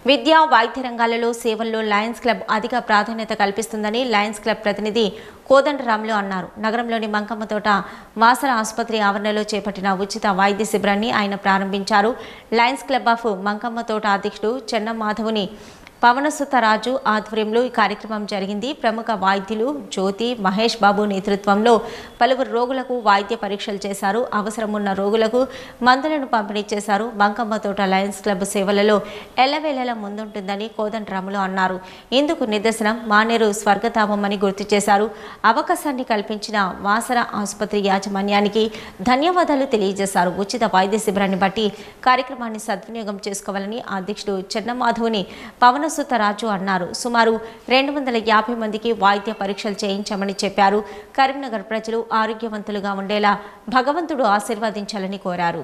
విద్యా వైద్య రంగాలలో సేవల్లో లయన్స్ క్లబ్ అధిక ప్రాధాన్యత కల్పిస్తుందని లయన్స్ క్లబ్ ప్రతినిధి కోదండరాములు అన్నారు నగరంలోని మంకమ్మతోట వాసర ఆసుపత్రి ఆవరణలో చేపట్టిన ఉచిత వైద్య శిబిరాన్ని ఆయన ప్రారంభించారు లయన్స్ క్లబ్ ఆఫ్ మంకమ్మతోట అధ్యక్షుడు చెన్న మాధవుని పవనసుత రాజు ఆధ్వర్యంలో ఈ కార్యక్రమం జరిగింది ప్రముఖ వైద్యులు జ్యోతి మహేష్ బాబు నేతృత్వంలో పలువురు రోగులకు వైద్య పరీక్షలు చేశారు అవసరం ఉన్న రోగులకు మందులను పంపిణీ చేశారు బంకమ్మ తోట లయన్స్ క్లబ్ సేవలలో ఎల్లవేళలా ముందుంటుందని కోదండరాములు అన్నారు ఇందుకు నిదర్శనం మానేరు స్వర్గతాపం అని గుర్తు చేశారు అవకాశాన్ని కల్పించిన వాసర ఆసుపత్రి యాజమాన్యానికి ధన్యవాదాలు తెలియజేశారు ఉచిత వైద్య శిబిరాన్ని బట్టి కార్యక్రమాన్ని సద్వినియోగం చేసుకోవాలని అధ్యక్షుడు చెన్నమాధవుని పవనసుత రాజు అన్నారు సుమారు రెండు వందల యాభై మందికి వైద్య పరీక్షలు చేయించామని చెప్పారు కరీంనగర్ ప్రజలు ఆరోగ్యవంతులుగా ఉండేలా భగవంతుడు ఆశీర్వదించాలని కోరారు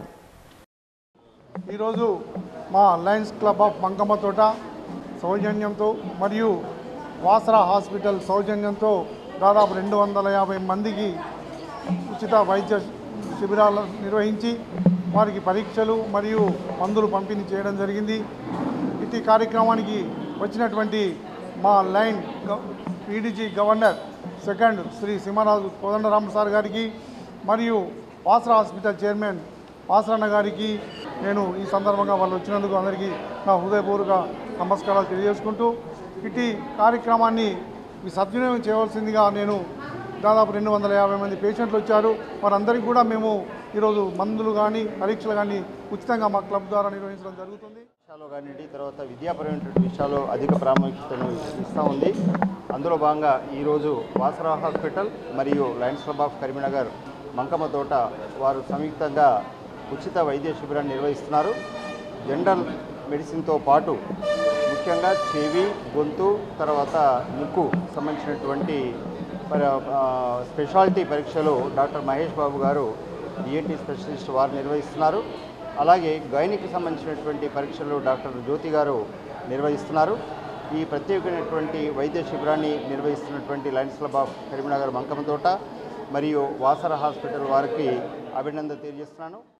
ఈరోజు మా లయన్స్ క్లబ్ ఆఫ్ మంకమ్మ తోట సౌజన్యంతో మరియు వాసరా హాస్పిటల్ సౌజన్యంతో దాదాపు రెండు వందల యాభై మందికి ఉచిత వైద్య శిబిరాలు నిర్వహించి వారికి పరీక్షలు మరియు మందులు పంపిణీ చేయడం జరిగింది ఇటు కార్యక్రమానికి వచ్చినటువంటి మా Lion PDG governor second Shri Simharaju Kodandarama sir గారికి మరియు వాసరా హాస్పిటల్ చైర్మన్ వాసరన్న గారికి నేను ఈ సందర్భంగా వాళ్ళు వచ్చినందుకు అందరికీ నా హృదయపూర్వక నమస్కారాలు తెలియజేసుకుంటూ ఇటు కార్యక్రమాన్ని ఈ సద్వినియోగం చేయవలసిందిగా నేను దాదాపు రెండు వందల యాభై మంది పేషెంట్లు వచ్చారు వారందరికీ కూడా మేము ఈరోజు మందులు కానీ పరీక్షలు కానీ ఉచితంగా మా క్లబ్ ద్వారా నిర్వహించడం జరుగుతుంది విషయాల్లో కానివ్వండి తర్వాత విద్యాపరమైనటువంటి విషయాల్లో అధిక ప్రాముఖ్యతను ఇస్తూ ఉంది అందులో భాగంగా ఈరోజు వాసరా హాస్పిటల్ మరియు Lions club of Karimnagar Mankamma Thota వారు సంయుక్తంగా ఉచిత వైద్య శిబిరాన్ని నిర్వహిస్తున్నారు జనరల్ మెడిసిన్తో పాటు ముఖ్యంగా చెవి గొంతు తర్వాత ముక్కు సంబంధించినటువంటి పరి- ఆ, స్పెషాలిటీ పరీక్షలు డాక్టర్ మహేష్ బాబు గారు ఈఎన్టీ స్పెషలిస్ట్ వారు నిర్వహిస్తున్నారు అలాగే గైనికి సంబంధించినటువంటి పరీక్షలు డాక్టర్ జ్యోతి గారు నిర్వహిస్తున్నారు ఈ ప్రత్యేకమైనటువంటి వైద్య శిబిరాన్ని నిర్వహిస్తున్నటువంటి Lions club of Karimnagar Mankamma Thota మరియు వాసర హాస్పిటల్ వారికి అభినందన తెలియజేస్తున్నాను